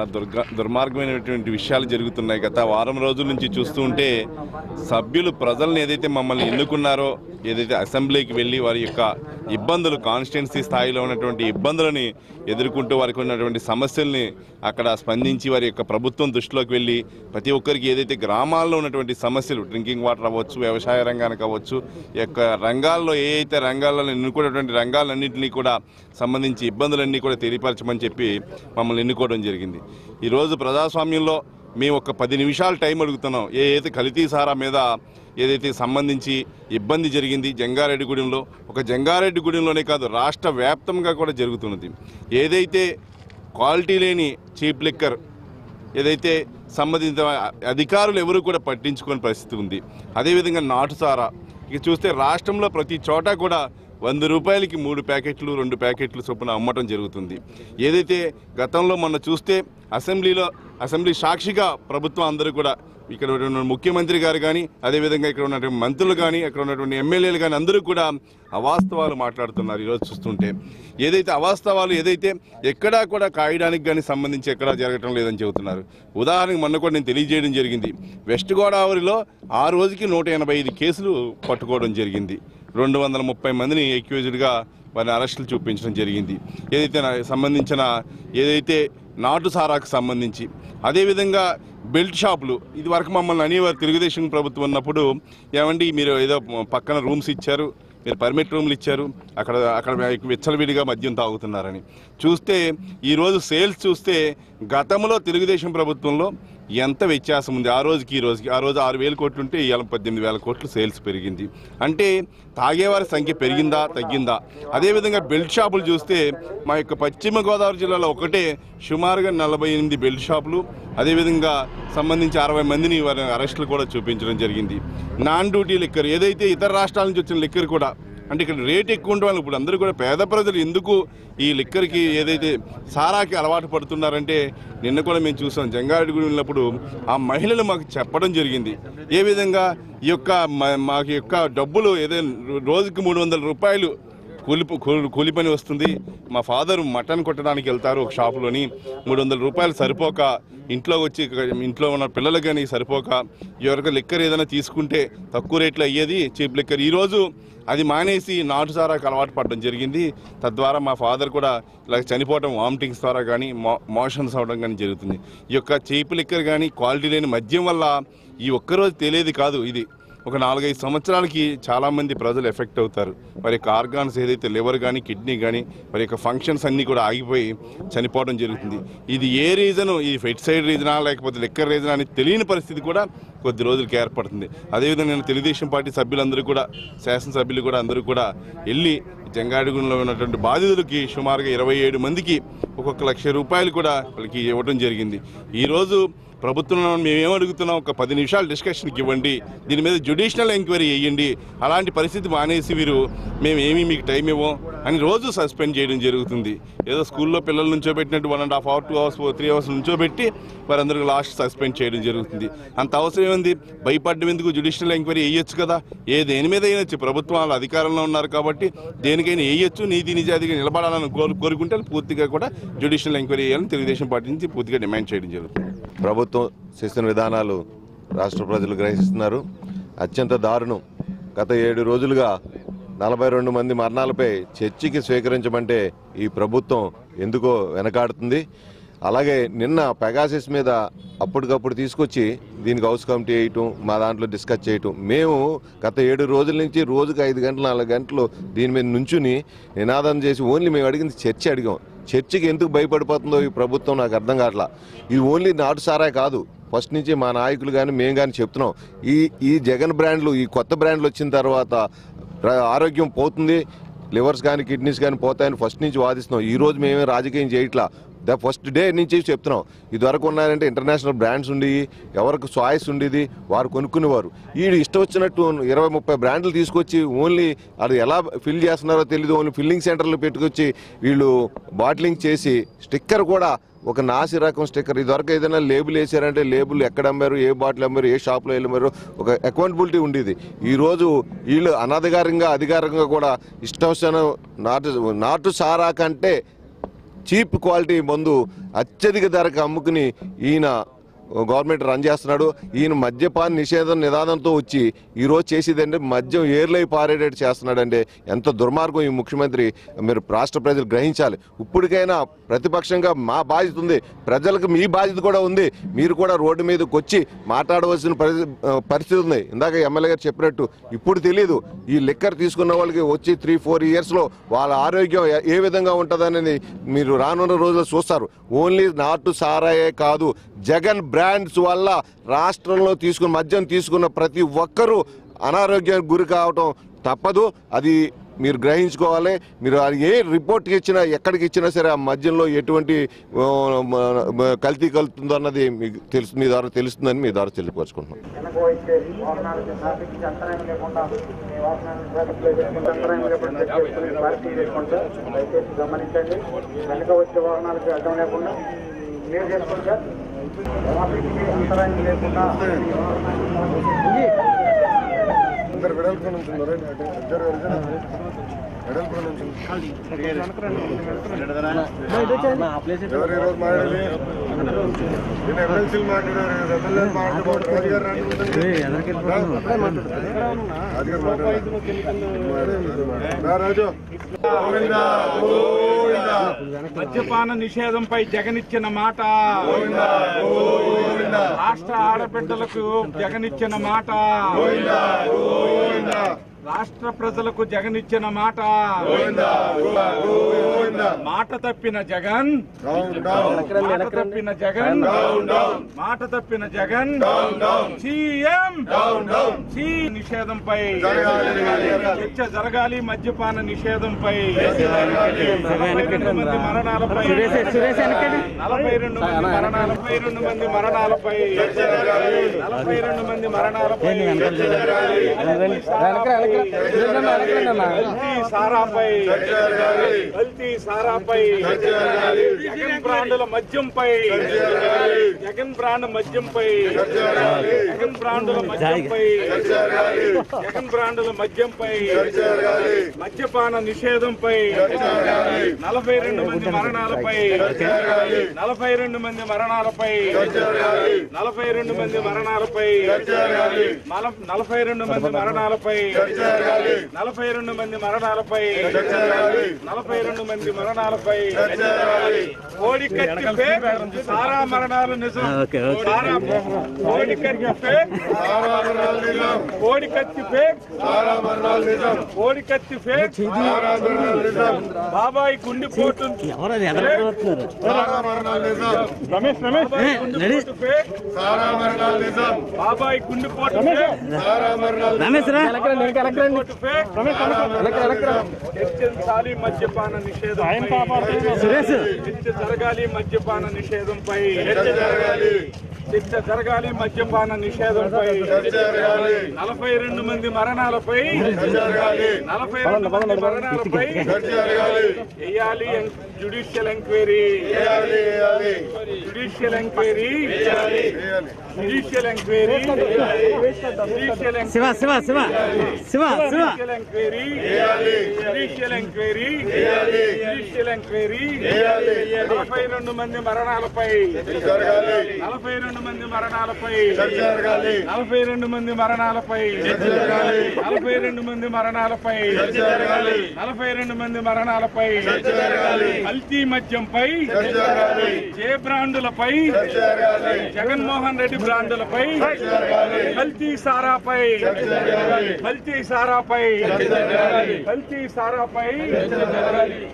దుర్గ దుర్మార్గమైనటువంటి విషయాలు జరుగుతున్నాయి గత వారం రోజుల నుంచి చూస్తూ ఉంటే సభ్యులు ప్రజల్ని ఏదైతే మమ్మల్ని ఎన్నుకున్నారో ఏదైతే అసెంబ్లీకి వెళ్ళి వారి యొక్క ఇబ్బందులు కాన్స్టిట్యున్సీ స్థాయిలో ఉన్నటువంటి ఇబ్బందులని ఎదుర్కొంటూ వారికి ఉన్నటువంటి సమస్యల్ని అక్కడ స్పందించి వారి యొక్క ప్రభుత్వం దృష్టిలోకి వెళ్ళి ప్రతి ఒక్కరికి ఏదైతే గ్రామాల్లో ఉన్నటువంటి సమస్యలు డ్రింకింగ్ వాటర్ అవ్వచ్చు వ్యవసాయ రంగానికి అవ్వచ్చు ఈ యొక్క రంగాల్లో ఏ అయితే రంగాల్లో ఎన్నుకున్నటువంటి రంగాలన్నింటినీ కూడా సంబంధించి ఇబ్బందులన్నీ కూడా తెలియపరచమని చెప్పి మమ్మల్ని ఎన్నుకోవడం జరిగింది ఈరోజు ప్రజాస్వామ్యంలో మేము ఒక పది నిమిషాలు టైం అడుగుతున్నాం ఏ అయితే కల్తీ సారా మీద ఏదైతే సంబంధించి ఇబ్బంది జరిగింది జంగారెడ్డిగూడెంలో ఒక జంగారెడ్డిగూడెంలోనే కాదు రాష్ట్ర వ్యాప్తంగా కూడా జరుగుతున్నది ఏదైతే క్వాలిటీ లేని చీప్ లిక్కర్ ఏదైతే సంబంధిత అధికారులు ఎవరు కూడా పట్టించుకోని పరిస్థితి ఉంది అదేవిధంగా నాటుసారా ఇక చూస్తే రాష్ట్రంలో ప్రతి చోట కూడా వంద రూపాయలకి మూడు ప్యాకెట్లు రెండు ప్యాకెట్లు చొప్పున అమ్మటం జరుగుతుంది ఏదైతే గతంలో మొన్న చూస్తే అసెంబ్లీలో అసెంబ్లీ సాక్షిగా ప్రభుత్వం అందరూ కూడా ఇక్కడ ఉన్న ముఖ్యమంత్రి గారు కానీ అదేవిధంగా ఇక్కడ ఉన్నటువంటి మంత్రులు కానీ అక్కడ ఉన్నటువంటి ఎమ్మెల్యేలు కానీ అందరూ కూడా అవాస్తవాలు మాట్లాడుతున్నారు ఈరోజు చూస్తుంటే ఏదైతే అవాస్తవాలు ఏదైతే ఎక్కడా కూడా కాయడానికి కానీ సంబంధించి ఎక్కడా జరగటం లేదని చెబుతున్నారు ఉదాహరణకు మొన్న కూడా నేను తెలియజేయడం జరిగింది వెస్ట్ గోదావరిలో ఆ రోజుకి నూట ఎనభై ఐదు కేసులు పట్టుకోవడం జరిగింది రెండు వందల ముప్పై మందిని ఎక్యూజ్డ్గా వారిని అరెస్టులు చూపించడం జరిగింది ఏదైతే నా- సంబంధించిన ఏదైతే నాటు సారాకు సంబంధించి అదేవిధంగా బెల్ట్ షాపులు ఇది వరకు మమ్మల్ని అనేవారు తెలుగుదేశం ప్రభుత్వం ఉన్నప్పుడు ఏమండి మీరు ఏదో పక్కన రూమ్స్ ఇచ్చారు మీరు పర్మిట్ రూమ్లు ఇచ్చారు అక్కడ అక్కడ విచ్చలవిడిగా మద్యం తాగుతున్నారని చూస్తే ఈరోజు సేల్స్ చూస్తే గతంలో తెలుగుదేశం ప్రభుత్వంలో ఎంత వ్యత్యాసం ఉంది ఆ రోజుకి ఈ రోజుకి ఆ రోజు ఆరు వేల కోట్లు ఉంటే ఇవాళ పద్దెనిమిది వేల కోట్లు సేల్స్ పెరిగింది అంటే తాగేవారి సంఖ్య పెరిగిందా తగ్గిందా అదేవిధంగా బెల్ట్ షాపులు చూస్తే మా యొక్క పశ్చిమ గోదావరి జిల్లాలో ఒకటే సుమారుగా నలభై ఎనిమిది బెల్ట్ షాపులు అదేవిధంగా సంబంధించి అరవై మందిని వారి అరెస్టులు కూడా చూపించడం జరిగింది నాన్ డ్యూటీ లిక్కర్ ఏదైతే ఇతర రాష్ట్రాల నుంచి వచ్చిన లిక్కర్ కూడా అంటే ఇక్కడ రేట్ ఎక్కువ ఉండడం ఇప్పుడు అందరూ కూడా పేద ప్రజలు ఎందుకు ఈ లిక్కర్కి ఏదైతే సారాకి అలవాటు పడుతున్నారంటే నిన్న కూడా మేము చూసాం జంగారెడ్డిగూడి వెళ్ళినప్పుడు ఆ మహిళలు మాకు చెప్పడం జరిగింది ఏ విధంగా ఈ యొక్క మ- మాకు యొక్క డబ్బులు ఏదైనా రోజుకి మూడు వందల రూపాయలు కూలి ప- కూలి కూలి పని వస్తుంది మా ఫాదర్ మటన్ కొట్టడానికి వెళ్తారు ఒక షాపులోని మూడు వందల రూపాయలు సరిపోక ఇంట్లో వచ్చి ఇక ఇంట్లో ఉన్న పిల్లలకు కానీ సరిపోక ఎవరికి లిక్కర్ ఏదైనా తీసుకుంటే తక్కువ రేట్లో అయ్యేది చీప్ లిక్కర్ ఈరోజు అది మానేసి నాటు సారాకు అలవాటు పడడం జరిగింది తద్వారా మా ఫాదర్ కూడా ఇలా చనిపోవడం వామిటింగ్స్ ద్వారా కానీ మో మోషన్స్ అవడం కానీ జరుగుతుంది ఈ యొక్క చీప్ లిక్కర్ కానీ క్వాలిటీ లేని మద్యం వల్ల ఈ ఒక్కరోజు తెలియదు కాదు ఇది ఒక నాలుగైదు సంవత్సరాలకి చాలామంది ప్రజలు ఎఫెక్ట్ అవుతారు వారి యొక్క ఆర్గాన్స్ ఏదైతే లివర్ కానీ కిడ్నీ కానీ వారి యొక్క ఫంక్షన్స్ అన్నీ కూడా ఆగిపోయి చనిపోవడం జరుగుతుంది ఇది ఏ రీజను ఈ ఫెట్ సైడ్ రీజనా లేకపోతే లిక్కర్ రీజనా అని తెలియని పరిస్థితి కూడా కొద్ది రోజులకి ఏర్పడుతుంది అదేవిధంగా నేను తెలుగుదేశం పార్టీ సభ్యులందరూ కూడా శాసనసభ్యులు కూడా అందరూ కూడా వెళ్ళి జంగాడిగూడలో ఉన్నటువంటి బాధితులకి సుమారుగా ఇరవై ఏడు మందికి ఒక్కొక్క లక్ష రూపాయలు కూడా వాళ్ళకి ఇవ్వడం జరిగింది ఈరోజు ప్రభుత్వంలో మేమేం అడుగుతున్నాం ఒక పది నిమిషాలు డిస్కషన్కి ఇవ్వండి దీని మీద జ్యుడిషియల్ ఎంక్వైరీ వేయండి అలాంటి పరిస్థితి మానేసి వీరు మేము ఏమీ మీకు టైం ఇవ్వం అని రోజు సస్పెండ్ చేయడం జరుగుతుంది ఏదో స్కూల్లో పిల్లలు నుంచోబెట్టినట్టు one and half hour two hours three hours నుంచోబెట్టి వారందరికీ లాస్ట్ సస్పెండ్ చేయడం జరుగుతుంది అంత అవసరం ఏముంది భయపడడం ఎందుకు జ్యుడిషియల్ ఎంక్వైరీ వేయొచ్చు కదా ఏ దేని మీద వేయచ్చు ప్రభుత్వం వాళ్ళ అధికారంలో ఉన్నారు కాబట్టి దేనికైనా వేయొచ్చు నీతి నిజాయితీగా నిలబడాలని కోరు కోరుకుంటే పూర్తిగా కూడా జ్యుడిషియల్ ఎంక్వైరీ చేయాలని తెలుగుదేశం పార్టీ నుంచి పూర్తిగా డిమాండ్ చేయడం జరుగుతుంది ప్రభుత్వం చేసిన విధానాలు రాష్ట్ర ప్రజలు గ్రహిస్తున్నారు అత్యంత దారుణం గత ఏడు రోజులుగా నలభై రెండు మంది మరణాలపై చర్చికి స్వీకరించమంటే ఈ ప్రభుత్వం ఎందుకో వెనకాడుతుంది అలాగే నిన్న పెగాసిస్ మీద అప్పటికప్పుడు తీసుకొచ్చి దీనికి హౌస్ కమిటీ వేయటం మా దాంట్లో డిస్కస్ చేయటం మేము గత ఏడు రోజుల నుంచి రోజుకు ఐదు గంటలు నాలుగు గంటలు దీని మీద నుంచుని నినాదం చేసి ఓన్లీ మేము అడిగింది చర్చ అడిగాం చర్చికి ఎందుకు భయపడిపోతుందో ఈ ప్రభుత్వం నాకు అర్థం కావట్లా ఇది ఓన్లీ నాటు సారా కాదు ఫస్ట్ నుంచి మా నాయకులు కానీ మేము కానీ చెప్తున్నాం ఈ ఈ జగన్ బ్రాండ్లు ఈ కొత్త బ్రాండ్లు వచ్చిన తర్వాత ర- ఆరోగ్యం పోతుంది లివర్స్ కానీ కిడ్నీస్ కానీ పోతాయని ఫస్ట్ నుంచి వాదిస్తున్నాం ఈ రోజు మేమే రాజకీయం చేయట్లా ద ఫస్ట్ డే నుంచి చెప్తున్నాం ఇదివరకు ఉన్నారంటే ఇంటర్నేషనల్ బ్రాండ్స్ ఉండేవి ఎవరికి చాయిస్ ఉండేది వారు కొనుక్కునేవారు వీడు ఇష్టం వచ్చినట్టు ఇరవై ముప్పై బ్రాండ్లు తీసుకొచ్చి ఓన్లీ అది ఎలా ఫిల్ చేస్తున్నారో తెలియదు ఓన్లీ ఫిల్లింగ్ సెంటర్లు పెట్టుకొచ్చి వీళ్ళు బాటిలింగ్ చేసి స్టిక్కర్ కూడా ఒక నాసి రకం స్టిక్కర్ ఇదివరకు ఏదైనా లేబుల్ వేసారంటే లేబుల్ ఎక్కడ అమ్మారు ఏ బాటిల్ అమ్మారు ఏ షాప్లో వెళ్ళారు ఒక అకౌంటబిలిటీ ఉండేది ఈరోజు వీళ్ళు అనధికారంగా అధికారంగా కూడా ఇష్టం వచ్చిన నాటు నాటు సారా కంటే చీప్ క్వాలిటీ మందు అత్యధిక ధరకు అమ్ముకుని ఈయన గవర్నమెంట్ రన్ చేస్తున్నాడు ఈయన మద్యపాన నిషేధం నిదానంతో వచ్చి ఈరోజు చేసేదంటే మద్యం ఏర్లై పారేటట్టు చేస్తున్నాడంటే ఎంత దుర్మార్గం ఈ ముఖ్యమంత్రి మీరు రాష్ట్ర ప్రజలు గ్రహించాలి ఇప్పటికైనా ప్రతిపక్షంగా మా బాధ్యత ఉంది ప్రజలకు మీ బాధ్యత కూడా ఉంది మీరు కూడా రోడ్డు మీదకి వచ్చి మాట్లాడవలసిన పరి- పరిస్థితి ఉంది ఇందాక ఎమ్మెల్యే గారు చెప్పినట్టు ఇప్పుడు తెలియదు ఈ లిక్కర్ తీసుకున్న వాళ్ళకి వచ్చి త్రీ ఫోర్ ఇయర్స్లో వాళ్ళ ఆరోగ్యం ఏ- ఏ విధంగా ఉంటుందనేది మీరు రానున్న రోజుల్లో చూస్తారు ఓన్లీ నాటు సారాయే కాదు జగన్ బ్రాండ్స్ వల్ల రాష్ట్రంలో తీసుకున్న మద్యం తీసుకున్న ప్రతి ఒక్కరూ అనారోగ్యానికి గురి కావటం తప్పదు అది మీరు గ్రహించుకోవాలి మీరు అది ఏ రిపోర్ట్కి ఇచ్చినా ఎక్కడికి ఇచ్చినా సరే ఆ మద్యంలో ఎటువంటి ఆ, మ- మ- కల్తీ కలుతుందో అన్నది మీకు తెలుసు మీ ద్వారా తెలుస్తుందని మీ ద్వారా తెలియపరుచుకుంటున్నాం వెనక వచ్చే వాహనాలకు ట్రాఫిక్ కి అంతరాయం లేకుండా మీ వాహనాలను ట్రాఫిక్ లో వేసుకుంటూ అంతరాయం లేకుండా చెక్ చేసుకుని పార్కింగ్ చేసుకుంటూ దయచేసి గమనించండి వెనక వచ్చే వాహనాలకు అడ్డం లేకుండా క్లియర్ చేసుకోండి సార్ ట్రాఫిక్ కి అంతరాయం లేకుండా అందరు వెడల్పు నుంచి ఉన్నారు. ఇద్దరు ఇద్దరు వెడల్పు నుంచి ఎవరు ఈరోజు మాట్లాడాలి నేను ఎమ్మెల్సీలు మాట్లాడారు ఎమ్మెల్యేలు మాట్లాడుకోవడం రాజుగారు రాజుగారు మాట్లాడారు రా రాజు గోవిందా, గోవిందా. మద్యపాన నిషేధంపై జగనిచ్చిన మాట రాష్ట్ర ఆడబిడ్డలకు జగనిచ్చిన మాట రాష్ట్ర ప్రజలకు జగనిచ్చిన మాట మాట తప్పిన జగన్ డౌన్ డౌన్ మాట తప్పిన జగన్ మాట తప్పిన జగన్ సీఎం సి నిషేధంపై చర్చ జరగాలి మద్యపాన నిషేధంపై నలభై రెండు మంది మరణాలపై నలభై రెండు మంది మరణాలపై నలభై రెండు మంది మరణాలపై నలభై రెండు మంది మరణాలపై కల్తీ సారాపై కల్తీ సారాపై జగన్ బ్రాండుల మద్యంపై జగన్ బ్రాండ్ మద్యంపై జగన్ బ్రాండుల మద్యంపై జగన్ బ్రాండుల మద్యంపై మద్యపాన నిషేధంపై నలభై రెండు మంది మరణాలపై నలభై రెండు మంది మరణాలపై నలభై రెండు మంది మరణాలపై నల- నలభై రెండు మంది మరణాలపై నలభై రెండు మంది మరణాలపై నలభై రెండు మంది మరణాలపై కోడి కత్తి ఫేక్ సారా మరణాలు నిజం సారా కోడి కత్తి ఫేక్ కోడి కత్తి ఫేక్ కోడి కత్తి ఫేక్ బాబాయ్ గుండెపోటు సారా మరణాలు నిజం రమేష్ రమేష్ గుండెపోటు ఫేక్ సారా మరణాలు నిజం బాబాయ్ గుండెపోటు ఫేక్ సారా మరణాలు గుండెపోటు ఫేక్ చర్చించాలి మద్యపాన నిషేధం చర్చ జరగాలి మద్యపాన నిషేధంపై జరగాలి చర్చ జరగాలి మద్యపాన నిషేధంపై జరగాలి నలభై రెండు మంది మరణాలపై జరగాలి నలభై రెండు మంది మరణాలపై జరగాలి వేయాలి జుడిషియల్ ఎంక్వైరీ వేయాలి వేయాలి జుడిషియల్ ఎంక్వైరీ వేయాలి judicial enquiry judicial Shiva Shiva Shiva Shiva Shiva judicial enquiry judicial enquiry judicial enquiry నలభై రెండు మంది మరణాలపై జరగాలి నలభై రెండు మంది మరణాలపై జరగాలి నలభై రెండు మంది మరణాలపై జరగాలి నలభై రెండు మంది మరణాలపై జరగాలి నలభై రెండు మంది మరణాలపై జరగాలి కల్తీ మద్యంపై జరగాలి జే బ్రాండులపై జరగాలి జగన్మోహన్ రెడ్డి బ్రాండులపై కల్తీ సారాపై కల్తీ సారాపై కల్తీ సారాపై